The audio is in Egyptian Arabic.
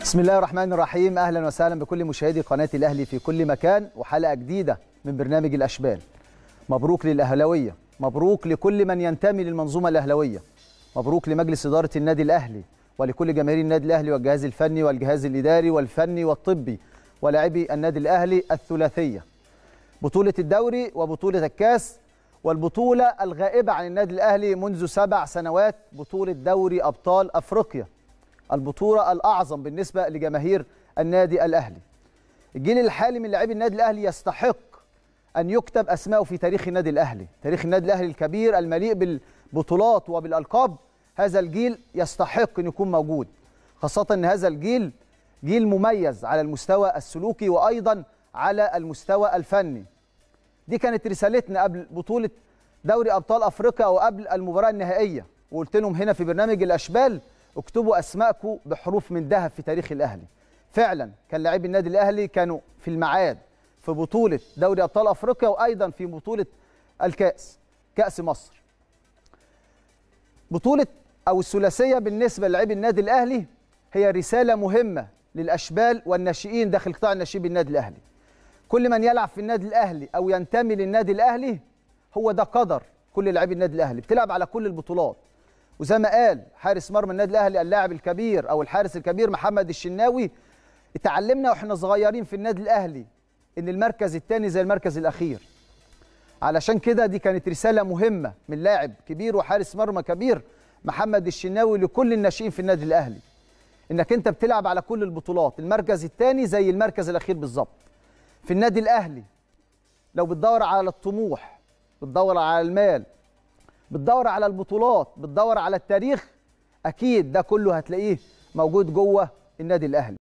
بسم الله الرحمن الرحيم اهلا وسهلا بكل مشاهدي قناه الاهلي في كل مكان وحلقه جديده من برنامج الاشبال مبروك للاهلاويه مبروك لكل من ينتمي للمنظومه الاهلاويه مبروك لمجلس اداره النادي الاهلي ولكل جماهير النادي الاهلي والجهاز الفني والجهاز الاداري والفني والطبي ولاعبي النادي الاهلي الثلاثيه بطوله الدوري وبطوله الكاس والبطوله الغائبه عن النادي الاهلي منذ سبع سنوات بطوله دوري ابطال افريقيا البطوله الاعظم بالنسبه لجماهير النادي الاهلي الجيل الحالي من لاعبي النادي الاهلي يستحق ان يكتب اسماءه في تاريخ النادي الاهلي تاريخ النادي الاهلي الكبير المليء بالبطولات وبالالقاب هذا الجيل يستحق ان يكون موجود خاصه ان هذا الجيل جيل مميز على المستوى السلوكي وايضا على المستوى الفني دي كانت رسالتنا قبل بطوله دوري ابطال افريقيا او قبل المباراه النهائيه وقلت لهم هنا في برنامج الاشبال اكتبوا اسماءكم بحروف من ذهب في تاريخ الاهلي فعلا كان لاعبي النادي الاهلي كانوا في الميعاد في بطوله دوري ابطال افريقيا وايضا في بطوله الكاس كاس مصر بطوله او الثلاثيه بالنسبه للاعبي النادي الاهلي هي رساله مهمه للاشبال والناشئين داخل قطاع الناشئين بالنادي الاهلي كل من يلعب في النادي الاهلي او ينتمي للنادي الاهلي هو ده قدر كل لاعبي النادي الاهلي بتلعب على كل البطولات وزي ما قال حارس مرمى النادي الاهلي اللاعب الكبير او الحارس الكبير محمد الشناوي اتعلمنا واحنا صغيرين في النادي الاهلي ان المركز الثاني زي المركز الاخير علشان كده دي كانت رساله مهمه من لاعب كبير وحارس مرمى كبير محمد الشناوي لكل الناشئين في النادي الاهلي انك انت بتلعب على كل البطولات المركز الثاني زي المركز الاخير بالظبط في النادي الاهلي لو بتدور على الطموح بتدور على المال بتدور على البطولات بتدور على التاريخ اكيد ده كله هتلاقيه موجود جوه النادي الاهلي